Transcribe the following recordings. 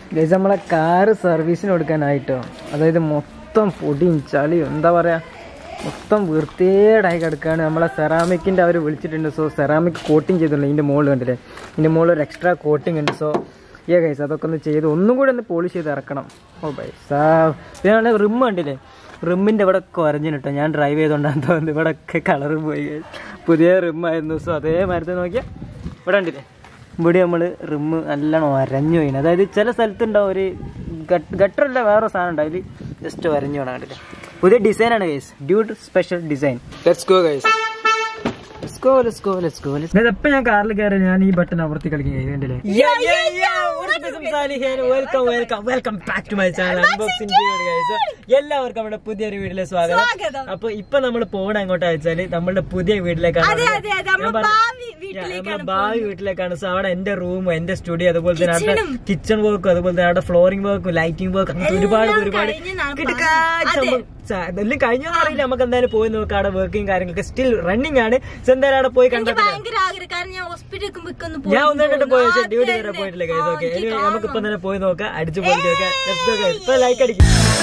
Guys നമ്മളെ car സർവീസിന് കൊടുക്കാനായിട്ടോ അതായത് മൊത്തം പൊടിയും ചളിയും എന്താ പറയാ മൊത്തം വൃത്തിയേടായി കിടക്കുകയാണ് നമ്മളെ സെറാമിക്കിൻ്റെ അവർ വിളിച്ചിട്ടുണ്ട് സോ സെറാമിക് കോട്ടിങ് ചെയ്തിട്ടുണ്ട് ഇതിൻ്റെ മുകളിൽ കണ്ടില്ലേ ഇതിൻ്റെ മുകളിൽ ഒരു എക്സ്ട്രാ കോട്ടിങ് ഉണ്ട് സോ ഏ ഗൈസ് അതൊക്കെ ഒന്ന് ചെയ്ത് ഒന്നും കൂടി ഒന്ന് പോളിഷ് ചെയ്ത് ഇറക്കണം ഓ പൈസാ പിന്നെ റിമ്മ് കണ്ടില്ലേ റിമ്മിൻ്റെ ഇവിടെ ഒക്കെ വരഞ്ഞു കേട്ടോ ഞാൻ ഡ്രൈവ് ചെയ്തുകൊണ്ടാണ് തോന്നുന്നത് ഇവിടെ ഒക്കെ കളർ പോയി guys. പുതിയ റിമ്മായിരുന്നു സോ അതേ മരത്തിൽ നോക്കിയാൽ ഇവിടെ കണ്ടില്ലേ ഇവിടെ നമ്മൾ റിമ്മ് നല്ലോണം വരഞ്ഞു പോയിന് അതായത് ചില സ്ഥലത്തുണ്ടാവും ഒരു ഗട്ടറല്ല വേറെ സാധനം ഉണ്ടാവും അതിൽ ജസ്റ്റ് വരഞ്ഞു വേണം കണ്ടില്ലേ പുതിയ ഡിസൈനാണ് guys dude special design let's go guys let's go let's go let's go let's എപ്പോൾ ഞാൻ കാറിൽ കയറി ഞാൻ ഈ ബട്ടൺ അമർത്തി കളിക്കും ഗൈസ് കണ്ടില്ലേ welcome welcome welcome back to my channel unboxing guys എല്ലാവർക്കും നമ്മുടെ പുതിയൊരു വീട്ടിലെ സ്വാഗതം അപ്പൊ ഇപ്പൊ നമ്മൾ പോകണ എങ്ങോട്ടാ വെച്ചാല് നമ്മളുടെ പുതിയ വീട്ടിലേക്കാണ് അതെ, അതെ, അതെ. ഞാൻ നമ്മുടെ പറഞ്ഞ- ഭാവി Yeah, വീട്ടിലേക്കാണ് നമ്മുടെ ഭാവി വീട്ടിലേക്കാണ് സോ അവിടെ എന്റെ റൂം എന്റെ സ്റ്റുഡിയോ അതുപോലെ തന്നെ അവിടെ കിച്ചൺ വർക്കും അതുപോലെ തന്നെ അവിടെ ഫ്ലോറിംഗ് വർക്കും ലൈറ്റിംഗ് വർക്കും അങ്ങനത്തെ ഒരുപാട് എല്ലാം ഒരുപാട് കഴിഞ്ഞെന്നാണ് കിടുക്കാച്ച പറഞ്ഞത്. സംഭവം. സ- ഇതെല്ലാം കഴിഞ്ഞൊന്നും അറിയില്ല നമുക്ക് എന്തായാലും പോയി നോക്കാം അവിടെ വർക്കിംഗ് കാര്യങ്ങളൊക്കെ സ്റ്റിൽ റണ്ണിങ് ആണ് സോ എന്തായാലും അവിടെ പോയി എനിക്ക് കണ്ടെത്താം ഭയങ്കര ആഗ്രഹം കാരണം ഞാൻ ഹോസ്പിറ്റലിൽ ഒന്ന് ഞാൻ ഒന്നിട്ട് പോയി പക്ഷേ ഡ്യൂട്ടി വരെ പോയിട്ടില്ല ഗൈസ് ഓക്കെ ഇനി നമുക്ക് ഇപ്പൊ തന്നെ പോയി നോക്കാം അടിച്ചു പോയി നോക്കാം Let's go, guys. ഇപ്പൊ ലൈക്ക് അടിക്കും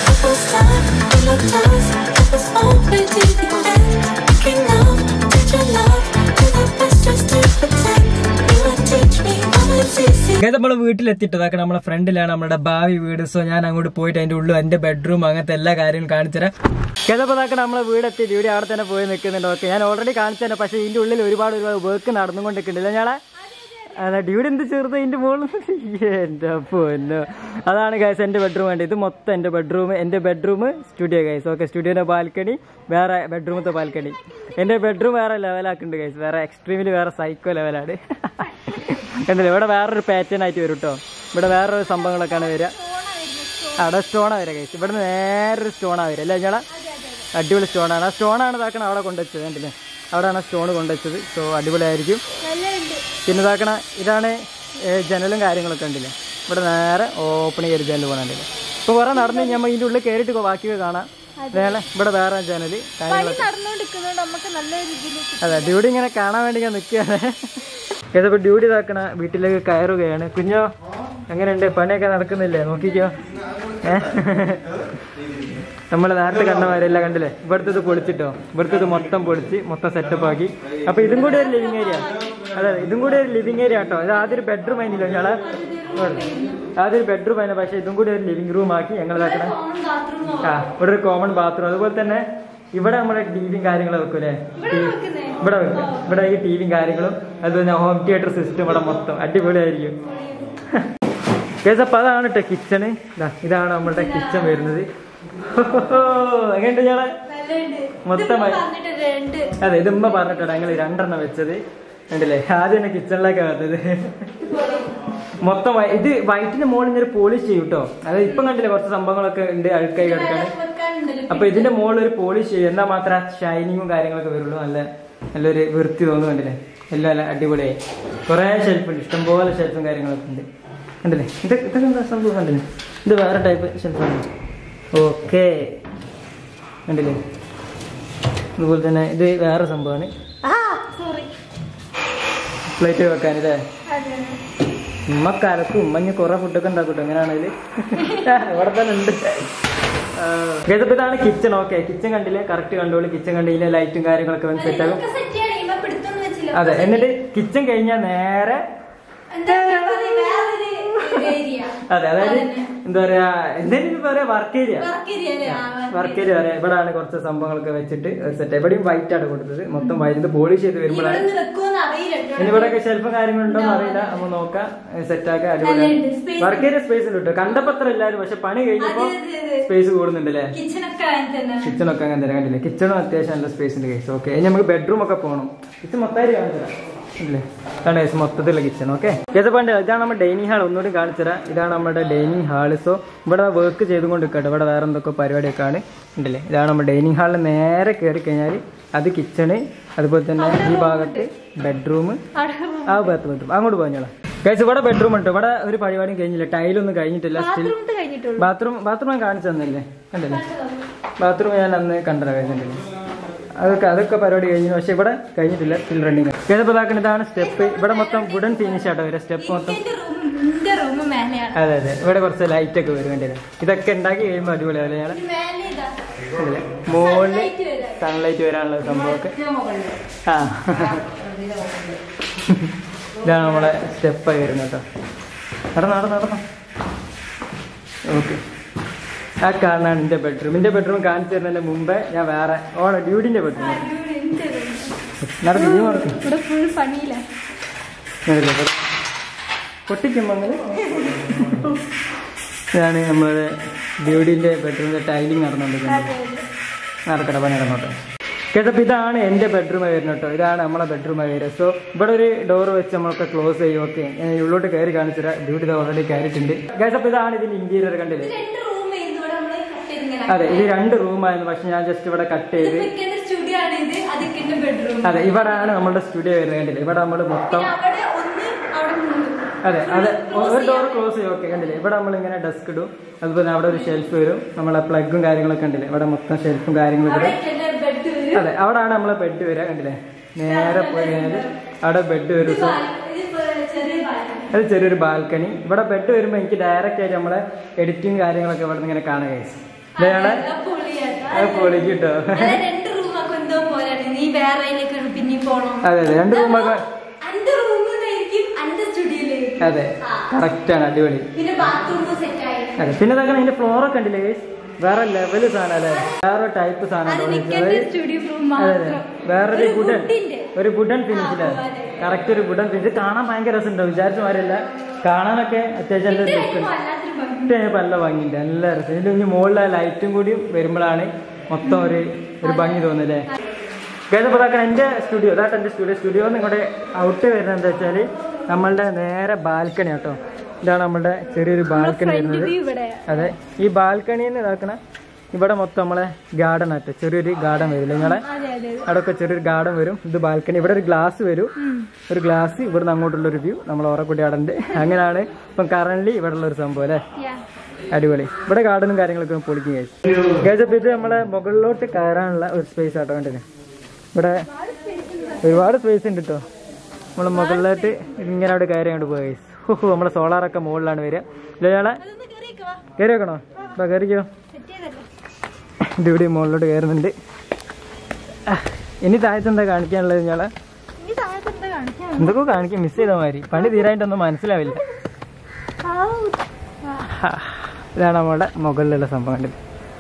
ഗൈസ് നമ്മളെ വീട്ടിലെത്തിയിട്ടതൊക്കെ നമ്മളെ ഫ്രണ്ടിലാണ് നമ്മുടെ ഭാവി വീട് സോ ഞാൻ അങ്ങോട്ട് പോയിട്ട് അതിന്റെ ഉള്ളിൽ എന്റെ ബെഡ്റൂം അങ്ങനത്തെ എല്ലാ കാര്യങ്ങളും കാണിച്ചുതരാം കേട്ടപ്പോഴാക്കെ നമ്മളെ വീടെത്തി ഇവിടെ അവിടെ തന്നെ പോയി നിൽക്കുന്നുണ്ട് ഓക്കെ ഞാൻ ഓൾറെഡി കാണിച്ചു തന്നെ പക്ഷേ ഇതിന്റെ ഉള്ളിൽ ഒരുപാട് ഒരുപാട് വർക്ക് നടന്നുകൊണ്ടിരിക്കുന്നുണ്ടല്ലോ ഞാളെ അതാ ഡ്യൂഡ് എന്ത് ചെറുത് ഇതിന്റെ മുകളിൽ എന്റെ പൊന്നോ അതാണ് ഗൈസ് എന്റെ ബെഡ്റൂം വേണ്ടത് ഇത് മൊത്തം എന്റെ ബെഡ്റൂം എന്റെ ബെഡ്റൂം സ്റ്റുഡിയോ ഗൈസ് ഓക്കെ സ്റ്റുഡിയോന്റെ ബാൽക്കണി വേറെ ബെഡ്റൂമത്തെ ബാൽക്കണി എന്റെ ബെഡ്റൂം വേറെ ലെവലാക്കുന്നുണ്ട് ഗൈസ് വേറെ എക്സ്ട്രീമിൽ വേറെ സൈക്കോ ലെവലാണ് കണ്ടില്ലേ ഇവിടെ വേറൊരു പാറ്റേൺ ആയിട്ട് വരും കേട്ടോ ഇവിടെ വേറൊരു സംഭവങ്ങളൊക്കെയാണ് വരിക അവിടെ സ്റ്റോണാണ് വരിക ഗൈസ് ഇവിടെ നേരൊരു സ്റ്റോണാണ് വരിക അല്ലേ ഞങ്ങളെ അടിപൊളി സ്റ്റോണാണ് ആ സ്റ്റോണാണ് ഇതാക്കണം അവിടെ കൊണ്ടുവച്ചത് കണ്ടില്ലേ അവിടെയാണ് സ്റ്റോൺ കൊണ്ടുവച്ചത് സോ അടിപൊളിയായിരിക്കും പിന്നെ ഇതാക്കണ ഇതാണ് ഏ, ജനലും കാര്യങ്ങളൊക്കെ ഉണ്ടല്ലേ ഇവിടെ നേരെ ഓപ്പൺ ചെയ്ത് ജനൽ പോകണുണ്ടല്ലേ ഇപ്പൊ കുറെ നടന്ന് നമ്മൾ ഇതിന്റെ ഉള്ളിൽ കയറിയിട്ട് ബാക്കിയൊക്കെ കാണാം വേളെ ഇവിടെ വേറെ ജനല് കാര്യങ്ങളൊക്കെ നടന്നുകൊണ്ടിരിക്കുന്നതുകൊണ്ട് നമുക്ക് നല്ല രീതിയിൽ അതെ ഡ്യൂട്ടി ഇങ്ങനെ കാണാൻ വേണ്ടി ഞാൻ നിൽക്കുകയാണ് ഏതപ്പോ ഡ്യൂട്ടി ഇതാക്കണ വീട്ടിലേക്ക് കയറുകയാണ് കുഞ്ഞോ എങ്ങനെയുണ്ട് പണിയൊക്കെ നടക്കുന്നില്ലേ നോക്കിക്കോ ഏ നമ്മൾ നേരത്തെ കണ്ടമാരെല്ലാം കണ്ടില്ലേ ഇവിടുത്തെ ഇത് പൊളിച്ചിട്ടോ ഇവിടുത്തെ ഇത് മൊത്തം പൊളിച്ച് മൊത്തം സെറ്റപ്പ് ആക്കി അപ്പൊ ഇതും കൂടി ഒരു ലിവിങ് ഏരിയ അതെ ഇതും കൂടി ഒരു ലിവിങ് ഏരിയ കേട്ടോ ഇത് ആദ്യം ഒരു ബെഡ്റൂം ആയിരുന്നില്ല ഞങ്ങളെ ആദ്യം ഒരു ബെഡ്റൂം ആയിരുന്നു പക്ഷെ ഇതും കൂടി ഒരു ലിവിങ് റൂം ആക്കി ഞങ്ങൾ ഇതാക്കണേ ആ ഇവിടെ ഒരു കോമൺ ബാത്റൂം അതുപോലെ തന്നെ ഇവിടെ നമ്മുടെ ടിവിയും കാര്യങ്ങളും വെക്കൂലേ ഇവിടെ വെക്കും ഇവിടെ ഈ ടിവിയും കാര്യങ്ങളും അതുപോലെ തന്നെ ഹോം തിയേറ്റർ സിസ്റ്റം ഇവിടെ മൊത്തം അടിപൊളിയായിരിക്കും കേസ് അപ്പൊ അതാണ് കേട്ടോ കിച്ചണ് ഇതാണ് നമ്മുടെ കിച്ചൺ വരുന്നത് എങ്ങനെയുണ്ട് ഞങ്ങളെ മൊത്തമായി രണ്ട് അതെ ഇത് ഉമ്മ പറഞ്ഞിട്ടാണ് ഞങ്ങൾ രണ്ടെണ്ണം വെച്ചത് കണ്ടില്ലേ ആദ്യം തന്നെ കിച്ചണിലേക്കാണ് വന്നത് മൊത്തം വൈ- ഇത് വൈറ്റിന്റെ മുകളിൽ ഇങ്ങനെ പോളിഷ് ചെയ്യും കേട്ടോ അതായത് ഇപ്പം കണ്ടില്ലേ കുറച്ച് സംഭവങ്ങളൊക്കെ ഉണ്ട് അഴുക്കായി കിടക്കാണ് അപ്പൊ ഇതിന്റെ മുകളിൽ ഒരു പോളിഷ് ചെയ്യും എന്നാൽ മാത്രമേ ഷൈനിങ്ങും കാര്യങ്ങളൊക്കെ വരുള്ളൂ നല്ല നല്ലൊരു വൃത്തി തോന്നുന്നു കണ്ടില്ലേ എല്ലാം നല്ല അടിപൊളിയായി കുറേ ഷെൽഫുണ്ട് ഇഷ്ടംപോലെ ഷെൽഫും കാര്യങ്ങളൊക്കെ ഉണ്ട് കണ്ടില്ലേ ഇത് ഇതൊക്കെ എന്താ സംഭവം കണ്ടില്ലേ ഇത് വേറെ ടൈപ്പ് ഷെൽഫാണ് ഓക്കെ കണ്ടില്ലേ അതുപോലെ തന്നെ ഇത് വേറെ സംഭവമാണ് ആ സോറി പ്ലേറ്റ് വെക്കാനില്ലേ ഉമ്മ കലക്കും ഉമ്മ ഇനി കുറെ ഫുഡൊക്കെ ഉണ്ടാക്കട്ടോ എങ്ങനെയാണെങ്കിൽ ഇവിടെ തന്നെ ഉണ്ട് ഗതപ്പ് ഇതാണ് കിച്ചൺ ഓക്കെ കിച്ചൺ കണ്ടില്ലേ കറക്റ്റ് കണ്ടോളൂ കിച്ചൺ കണ്ടില്ലേ ലൈറ്റും കാര്യങ്ങളൊക്കെ വന്ന് സെറ്റ് ആകും സെറ്റ് ചെയ്യണം ഇവ പിടുത്തൊന്നും വെച്ചില്ല അതെ എന്നിട്ട് കിച്ചൺ കഴിഞ്ഞാൽ നേരെ എന്താ വേറൊരു ഏരിയ അതെ അതായത് എന്താ പറയാ എന്തെങ്കിലും പറയാ വർക്ക് ഏരിയ വർക്ക് ഏരിയ അല്ലേ ആ, work വർക്ക് ഏരിയ പറയാം ഇവിടെയാണ് കുറച്ച് സംഭവങ്ങളൊക്കെ വെച്ചിട്ട് സെറ്റ് എവിടെയും വൈറ്റ് ആണ് കൊടുത്തത് മൊത്തം വൈറ്റ് പോളിഷ് ചെയ്ത് വരുമ്പോഴാണ് ഇവിടെ വെക്കുമെന്ന് അറിയില്ല കേട്ടോ. ഇനി ഇവിടെയൊക്കെ ഷെൽഫും കാര്യങ്ങളുണ്ടോ എന്ന് അറിയില്ല അപ്പൊ നോക്കാം സെറ്റ് ആക്കാം നല്ലുണ്ട്. അടിപൊളിയാണ് Space വർക്ക് ഏരിയ സ്പേസ് ഉണ്ട് കേട്ടോ കണ്ടപ്പോ അത്ര ഇല്ലായിരുന്നു പക്ഷെ പണി കഴിഞ്ഞപ്പോ അതെ, അതെ, അതെ. സ്പേസ് കൂടുന്നുണ്ട് അല്ലേ കിച്ചണൊക്കെ അങ്ങനെ തന്നെ കിച്ചൺ ഒക്കെ അങ്ങനെ തന്നെ കണ്ടില്ലേ കിച്ചണും അത്യാവശ്യം നല്ല സ്പേസ് ഉണ്ട് കേസ് ഓക്കെ ഇനി നമുക്ക് ബെഡ്റൂം ഒക്കെ പോകണം കിച്ചൺ മൊത്തമായിട്ട് കാണിച്ചുതരാം ഇല്ലേ ഇതാണ് കേസ് മൊത്തത്തിലുള്ള കിച്ചൺ ഓക്കെ കേസ് പണ്ട് ഇതാണ് നമ്മുടെ ഡൈനിങ് ഹാൾ ഒന്നുകൂടി കാണിച്ചുതരാം ഇതാണ് നമ്മുടെ ഡൈനിങ് ഹാള് സോ ഇവിടെ വർക്ക് ചെയ്തുകൊണ്ട് നിൽക്കട്ടെ ഇവിടെ വേറെ എന്തൊക്കെ പരിപാടിയൊക്കെ ആണ് ഉണ്ടല്ലേ ഇതാണ് നമ്മുടെ ഡൈനിങ് ഹാളിൽ നേരെ കയറി കഴിഞ്ഞാൽ അത് കിച്ചണ് അതുപോലെ തന്നെ ഈ ഭാഗത്ത് ബെഡ്റൂം ആ ഭാഗത്ത് ബെഡ്റൂം അങ്ങോട്ട് പോഞ്ഞോളാം കേസ് ഇവിടെ ബെഡ്റൂം ഉണ്ട് ഇവിടെ ഒരു പരിപാടിയും കഴിഞ്ഞില്ല ടൈലൊന്നും കഴിഞ്ഞിട്ടില്ല സ്റ്റിൽ ബാത്റൂമിൽ കഴിഞ്ഞിട്ടുള്ളൂ ബാത്റൂം ബാത്റൂം ഞാൻ കാണിച്ചു തന്നില്ലേ കണ്ടില്ലേ ബാത്റൂം ഞാൻ അന്ന് കണ്ടത് കഴിഞ്ഞിട്ടില്ലേ അതൊക്കെ അതൊക്കെ പരിപാടി കഴിഞ്ഞു പക്ഷെ ഇവിടെ കഴിഞ്ഞിട്ടില്ല സ്റ്റിൽ റണ്ണിങ് ഏതപ്പോൾ ഇതാക്കുന്ന ഇതാണ് സ്റ്റെപ്പ് ഇവിടെ മൊത്തം വുഡൻ ഫിനിഷ് ആട്ടോ വരെ സ്റ്റെപ്പ് മൊത്തം എന്റെ റൂം എന്റെ റൂം മേലെ അങ്ങനെയാണ് അതെ അതെ ഇവിടെ കുറച്ച് ലൈറ്റ് ഒക്കെ വരും കണ്ടില്ലേ ഇതൊക്കെ ഉണ്ടാക്കി കഴിയുമ്പോൾ അടിപൊളിയാണ് ഞാൻ ഇത് മേലെ ഇതാ മുകളിൽ Sunlight വരാൻ. സൺലൈറ്റ് വരാനുള്ള സംഭവമൊക്കെ ആ ഇതാണ് നമ്മളെ സ്റ്റെപ്പായി വരുന്നത് കേട്ടോ നടന്നു നടന്നു നടന്നു ഓക്കെ ആ കാണാണ് എൻ്റെ ബെഡ്റൂം എൻ്റെ ബെഡ്റൂം കാണിച്ചു തരുന്നതിന് മുമ്പേ ഞാൻ വേറെ ഓണ ഡ്യൂഡിൻ്റെ ബെഡ്റൂം നടന്നു നീ നടക്കും ഇവിടെ ഫുൾ പണിയില്ല പൊട്ടിക്കും അങ്ങനെ ഇതാണ് നമ്മുടെ ഡ്യൂഡിൻ്റെ ബെഡ്റൂമിൻ്റെ ടൈലിംഗ് നടന്നുകൊണ്ടിരിക്കുന്നത് നടക്കട്ടെ പണി നടന്നോട്ടെ കേട്ടപ്പോൾ ഇതാണ് എൻ്റെ ബെഡ്റൂമായി വരുന്നത് കേട്ടോ ഇതാണ് നമ്മളെ ബെഡ്റൂമായി വരിക സോ ഇവിടെ ഒരു ഡോർ വെച്ച് നമ്മളൊക്കെ ക്ലോസ് ചെയ്യും ഓക്കെ ഞാൻ ഉള്ളോട്ട് കയറി കാണിച്ചുതരാം ഡ്യൂട്ടി ഓൾറെഡി കയറിയിട്ടുണ്ട് കേട്ടപ്പോൾ ഇതാണ് ഇതിൻ്റെ ഇന്റീരിയർ കണ്ടില്ലേ രണ്ട് റൂം ആയിരുന്നു ഇവിടെ നമ്മള് കട്ട് ചെയ്തിങ്ങനെ അതെ ഇത് രണ്ട് റൂമായിരുന്നു പക്ഷെ ഞാൻ ജസ്റ്റ് ഇവിടെ കട്ട് ചെയ്ത് ഇതൊക്കെ സ്റ്റുഡിയോ ആണ് ഇത് അതൊക്കെ എന്റെ ബെഡ്റൂം അതെ ഇവിടെയാണ് നമ്മുടെ സ്റ്റുഡിയോ വരുന്നത് കണ്ടില്ലേ ഇവിടെ നമ്മൾ മൊത്തം പിന്നെ അവിടെ ഒന്ന് അവിടെ മൂന്ന് അതെ അതെ ഒ- ഒരു ഡോർ ക്ലോസ് ചെയ്യും ഓക്കെ കണ്ടില്ലേ ഇവിടെ നമ്മൾ ഇങ്ങനെ ഡെസ്ക് ഇടും അതുപോലെ അവിടെ ഒരു ഷെൽഫ് വരും നമ്മളെ പ്ലഗും കാര്യങ്ങളൊക്കെ ഉണ്ടല്ലേ ഇവിടെ മൊത്തം ഷെൽഫും കാര്യങ്ങളൊക്കെ അവിടെ ഇടും എന്റെ ബെഡ് വരും അതെ അവിടെയാണ് നമ്മളെ ബെഡ് വരിക കണ്ടില്ലേ നേരെ പോയി കഴിഞ്ഞാൽ അവിടെ ബെഡ് വരും ഇത് സോ ബാൽ- ഇത് ഇപ്പൊ ചെറിയ ബാൽക്കണി അത് ചെറിയൊരു ബാൽക്കണി ഇവിടെ ബെഡ് വരുമ്പോൾ എനിക്ക് ഡയറക്റ്റ് ആയിട്ട് നമ്മളെ എഡിറ്റിംഗ് കാര്യങ്ങളൊക്കെ ഇവിടെ നിന്ന് ഇങ്ങനെ കാണുക കഴിച്ചു ഇതാണ് അത് പൊളിക്ക് കേട്ടോ രണ്ട് റൂമൊക്കെ എന്തോ പോലെയാണ് നീ വേറെ അതിലേക്ക് പിന്നെ പോണം അതെ അതെ രണ്ട് റൂമൊക്കെ അന്റെ റൂമിലായിരിക്കും അന്റെ സ്റ്റുഡിയോയിലായിരിക്കും അതെ കറക്റ്റാണ് അടിപൊളി പിന്നെ ബാത്റൂം സെറ്റ് ആയി അതെ പിന്നെ ഇതൊക്കെ അതിന്റെ ഫ്ലോറൊക്കെ ഉണ്ടല്ലേ guys? വേറെ ലെവല് സാധനം അല്ലേ വേറെ ടൈപ്പ് അത് സാധനം നിക്കന്റെ സ്റ്റുഡിയോ റൂം അതെ അതെ മാത്രം വേറൊരു ഒരു ഗുഡൻ wood-ന്റെ. ഒരു ഗുഡൻ ഫിനിഷില് ആ, അതെ. കറക്റ്റ് ഒരു ഗുഡൻ ഫിനിഷ് കാണാൻ ഭയങ്കര രസമുണ്ടോ വിചാരിച്ച മാതിരിയല്ല കാണാനൊക്കെ അത്യാവശ്യം നല്ല ഇത് ലുക്ക് കഴിയുമ്പോ വല്ലാത്തൊരു ഭംഗി. ഇട്ട് കഴിഞ്ഞപ്പോ നല്ല ഭംഗിയുണ്ട് നല്ല രസം ഇതിൽ ഇനി മുകളിലെ ലൈറ്റും കൂടിയും വരുമ്പോഴാണ് മൊത്തം ഒരു ഒരു ഭംഗി തോന്നുന്നല്ലേ കേട്ടപ്പോൾ ഇതാക്കണം എൻ്റെ സ്റ്റുഡിയോ അതായിട്ട് എൻ്റെ സ്റ്റുഡിയോ സ്റ്റുഡിയോ നിങ്ങളുടെ ഔട്ട് വരുന്നത് എന്താ വെച്ചാൽ നമ്മളുടെ നേരെ ബാൽക്കണി കേട്ടോ ഇതാണ് നമ്മളുടെ ചെറിയൊരു ബാൽക്കണി Front വരുന്നത് view ഇവിടെ അതെ ഈ ബാൽക്കണിയിൽ നിന്ന് ഇതാക്കണ ഇവിടെ മൊത്തം നമ്മളെ ഗാർഡൻ ആയിട്ട് ചെറിയൊരു ഗാർഡൻ വരും നിങ്ങളെ അതെ അതെ അവിടെ ഒക്കെ ചെറിയൊരു ഗാർഡൻ വരും ഇത് ബാൽക്കണി ഇവിടെ ഒരു ഗ്ലാസ് വരും ഒരു ഗ്ലാസ് ഇവിടുന്ന് അങ്ങോട്ടുള്ള ഒരു വ്യൂ നമ്മൾ ഓറക്കുട്ടി അവിടെ ഉണ്ട് അങ്ങനെയാണ് ഇപ്പം കറന്റ് ഇവിടെ ഉള്ള ഒരു സംഭവം അല്ലേ Yeah. അടിപൊളി ഇവിടെ ഗാർഡനും കാര്യങ്ങളൊക്കെ പൊളിക്കും കഴിച്ചു കഴിച്ചപ്പോൾ ഇത് നമ്മളെ മുകളിലോട്ട് കയറാനുള്ള ഒരു സ്പേസ് ആട്ടോ കണ്ടില്ലേ ഇവിടെ ഒരുപാട് സ്പേസ് ഉണ്ട് കേട്ടോ നമ്മൾ മുകളിലോട്ട് ഇങ്ങനെ അവിടെ കയറി അങ്ങോട്ട് പോയി ഹുഹു നമ്മുടെ സോളാറൊക്കെ മുകളിലാണ് വരിക ഇയാളെ അതൊന്ന് കേറിയേക്ക് വാ. കയറി വെക്കണോ ഇപ്പൊ കയറിക്കോ Set ചെയ്തല്ലോ. ഇത് ഇവിടെ മുകളിലോട്ട് കയറുന്നുണ്ട് ആ, ഇനി താഴത്ത് എന്താ കാണിക്കാനുള്ളത് ഇയാളെ ഇനി താഴത്ത് എന്താ കാണിക്കാൻ? എന്തൊക്കെ കാണിക്കാൻ മിസ് ചെയ്ത മാതിരി പണി തീരായിട്ടൊന്നും മനസ്സിലാവില്ല ആവൂ. ഹാ, ഇതാണ് നമ്മുടെ മുകളിലുള്ള സംഭവം കണ്ടത്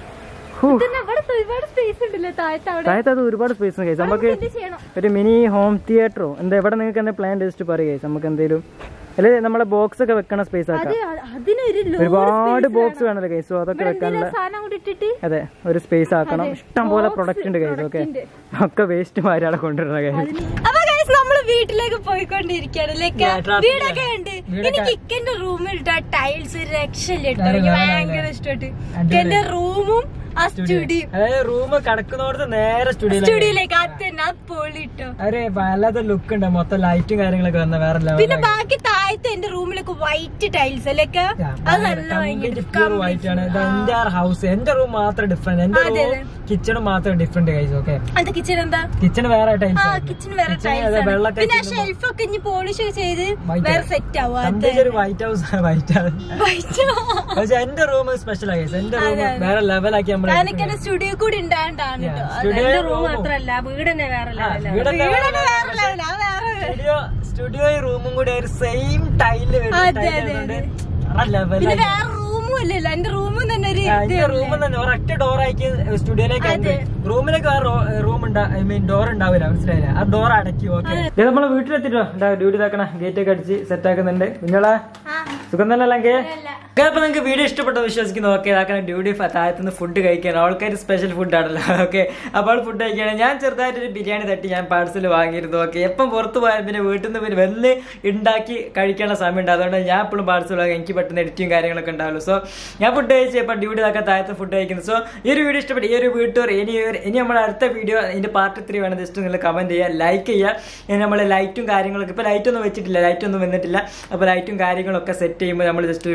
ഹൂ ഇതന്നെ ഇവിടെ ഒരുപാട് സ്പേസ് ഉണ്ടല്ലോ താഴത്ത് അവിടെ താഴത്ത് അത് ഒരുപാട് സ്പേസ് ഉണ്ട് guys. നമുക്ക് എന്ത് ചെയ്യണം ഒരു മിനി ഹോം തിയേറ്ററോ എന്താ എവിടെ നിങ്ങൾക്ക് എന്താ പ്ലാൻ ജസ്റ്റ് പറയുക നമുക്ക് എന്തെങ്കിലും അല്ലെങ്കിൽ നമ്മളെ ബോക്സ് ഒക്കെ വെക്കണ സ്പേസ് അത് ആക്കാം അതിനൊരു ലോഡ് ഒരുപാട് ബോക്സ് വേണമല്ലോ കൈസ് സോ അതൊക്കെ ഇവിടെ വെക്കാനുള്ള എന്തെങ്കിലും സാധനം കൂടി ഇട്ടിട്ട് അതെ ഒരു സ്പേസ് ആക്കണം ഇഷ്ടം പോലെ Box, പ്രൊഡക്റ്റ് ഉണ്ട് കൈസ് ഓക്കെ product ഒക്കെ വേസ്റ്റ് മാരിയാണ് കൊണ്ടുവരുന്ന കൈസ് അപ്പൊ ഗൈസ് നമ്മള് വീട്ടിലേക്ക് പോയിക്കൊണ്ടിരിക്കുകയാണ് ലൈക്ക് Yeah, traffic വീടൊക്കെ ഉണ്ട് വീടൊക്കെ- എനിക്ക് ഇക്കന്റെ റൂമിൽ ഇട്ട ടൈൽസ് രക്ഷയില്ല കേട്ടോ അതെ, എനിക്ക് അതെ, അതെ. ഭയങ്കര ഇഷ്ടപ്പെട്ടു അടിപൊളി. എന്റെ റൂമും ആ സ്റ്റുഡിയോ അതായത് റൂം കിടക്കുന്നോടത്ത് നേരെ സ്റ്റുഡിയോ സ്റ്റുഡിയോയിലേക്ക് അത് തന്നെ അത് പൊളിട്ടോ ഒരു വല്ലാത്ത ലുക്ക് ഉണ്ട് മൊത്തം ലൈറ്റും കാര്യങ്ങളൊക്കെ വന്ന വേറെ പിന്നെ ബാക്കി താഴത്തെ എന്റെ റൂമിലൊക്കെ വൈറ്റ് ടൈൽസ് അല്ലൊക്കെ അത് നല്ല ഭയങ്കര വൈറ്റ് ആണ് ഇത് എന്റെ ഹൗസ് എന്റെ റൂം മാത്രം ഡിഫറെന്റ് എന്റെ അതെ, റൂം കിച്ചണും മാത്രം ഡിഫറെന്റ് കൈസ് ഓക്കെ അത് കിച്ചൺ എന്താ കിച്ചൺ വേറെ ആ ടൈൽസ് കിച്ചൺ വേറെ Kitchen ടൈൽസ് അതെ, ആണ് വെള്ളമൊക്കെ പിന്നെ ഇട്ടിട്ട് ഷെൽഫ് ഒക്കെ ഇനി പോളിഷ് ചെയ്ത് White വേറെ ആണ്. സെറ്റ് ആവും അത് കംപ്ലീറ്റ് ഒരു വൈറ്റ് ഹൗസ് വൈറ്റ് ആണ് വൈറ്റ് പക്ഷെ എന്റെ റൂം സ്പെഷ്യൽ ആയി എന്റെ റൂം അതെ, അതെ. വേറെ ലെവലാക്കി നമ്മൾ ഞാനൊക്കെ എന്റെ സ്റ്റുഡിയോ കൂടി ഉണ്ടായിട്ടാണ് Yeah, കേട്ടോ studio എന്റെ room റൂം ഉം. മാത്രല്ല വീട് തന്നെ വേറെ ആ, ലെവലാണ് വീട് തന്നെ വേറെ വീട് level വേറെ ലെവലാ അത് വേറെ സ്റ്റുഡിയോ സ്റ്റുഡിയോ റൂമും കൂടി ഒരു സെയിം ടൈല് അതെ, അതെ, അതെ. പിന്നെ ലെവലായി വേറെ റൂമും ഇല്ലല്ലോ എന്റെ റൂമും തന്നെ ഒരു ഇത് എന്റെ റൂമിൽ തന്നെ ഒരൊറ്റ ഡോർ ആക്കി സ്റ്റുഡിയോയിലേക്ക് അതെ. റൂമിലേക്ക് ആ റൂം ഐ മീൻ ഡോർ ഉണ്ടാവില്ല മനസ്സിലായില്ല ആ ഡോർ അടക്കി ഓക്കെ നമ്മളെ വീട്ടിലെത്തിട്ടോ ഡ്യൂട്ടി ഇതാക്കണ ഗേറ്റ് ഒക്കെ അടിച്ച് സെറ്റ് ആക്കുന്നുണ്ട് നിങ്ങളെ ആ, സുഖം തന്നെ അല്ലെങ്കിൽ അല്ല. അപ്പൊ നിങ്ങൾക്ക് വീഡിയോ ഇഷ്ടപ്പെട്ടു വിശ്വസിക്കുന്നു ഓക്കെ ഇതാക്കണം ഡ്യൂട്ടി താഴത്തുനിന്ന് ഫുഡ് കഴിക്കാൻ ആൾക്കാർ സ്പെഷ്യൽ ഫുഡ് ആണല്ലോ ഓക്കെ അപ്പോൾ ഫുഡ് കഴിക്കുകയാണ് ഞാൻ ചെറുതായിട്ടൊരു ബിരിയാണി തട്ടി ഞാൻ പാഴ്സൽ വാങ്ങിയിരുന്നു ഓക്കെ എപ്പം പുറത്ത് പോയാൽ പിന്നെ വീട്ടിൽ നിന്ന് പിന്നെ വന്ന് ഉണ്ടാക്കി കഴിക്കാനുള്ള സമയമുണ്ട് അതുകൊണ്ട് ഞാൻ എപ്പോഴും പാഴ്സൽ വാങ്ങി എനിക്ക് പെട്ടെന്ന് എഡിറ്റിങ് കാര്യങ്ങളൊക്കെ ഉണ്ടാവുള്ളൂ സോ ഞാൻ ഫുഡ് കഴിച്ച് ഇപ്പം ഡ്യൂട്ടി ഇതാക്കാൻ താഴത്ത് ഫുഡ് കഴിക്കുന്നു സോ ഈ ഒരു വീഡിയോ ഇഷ്ടപ്പെട്ടു ഈ ഒരു വീട്ടുകാർ ഇനി ഒരു- ഇനി നമ്മുടെ അടുത്ത വീഡിയോ ഇതിന്റെ പാർട്ട് ത്രീ വേണം ജസ്റ്റ് നിങ്ങൾ കമന്റ് ചെയ്യുക ലൈക്ക് ചെയ്യുക ഇനി നമ്മൾ ലൈറ്റും കാര്യങ്ങളൊക്കെ ഇപ്പൊ ലൈറ്റ് ഒന്നും വെച്ചിട്ടില്ല ലൈറ്റ് ഒന്നും വന്നിട്ടില്ല അപ്പോൾ ലൈറ്റും കാര്യങ്ങളൊക്കെ സെറ്റ് ചെയ്യുമ്പോൾ നമ്മൾ ജസ്റ്റ് ഒരു വീഡിയോ ഇടുന്നുണ്ട്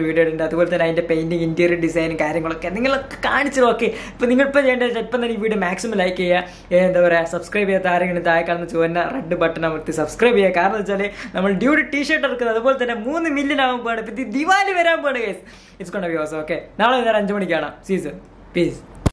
അതുപോലെ തന്നെ അതിന്റെ പെയിന്റിങ് ഇന്റീരിയർ ഡിസൈനും കാര്യങ്ങളൊക്കെ നിങ്ങളൊക്കെ കാണിച്ചു നോക്കി ഇപ്പൊ നിങ്ങൾ ഇപ്പൊ ചെയ്യേണ്ടത് ഇപ്പം തന്നെ ഈ വീഡിയോ മാക്സിമം ലൈക്ക് ചെയ്യുക ഏ, എന്താ പറയാ സബ്സ്ക്രൈബ് ചെയ്യാത്ത ആരെങ്കിലും താഴെ കാണുന്ന ചുവന്ന റെഡ് ബട്ടൺ അമർത്തി സബ്സ്ക്രൈബ് ചെയ്യുക കാരണം വെച്ചാൽ നമ്മൾ ഡ്യൂഡ് ടീ ഷർട്ട് എടുക്കുന്നത് അതുപോലെ തന്നെ മൂന്ന് മില്യൺ ആകുമ്പോൾ ഇപ്പൊ ദിവാലി വരാൻ പോണ് ഗൈസ് ഇറ്റ്സ് കൊണ്ട വ്യൂസ് ഓക്കെ നാളെ നേരം അഞ്ചു മണിക്കാണ് സീസൺ പീസ്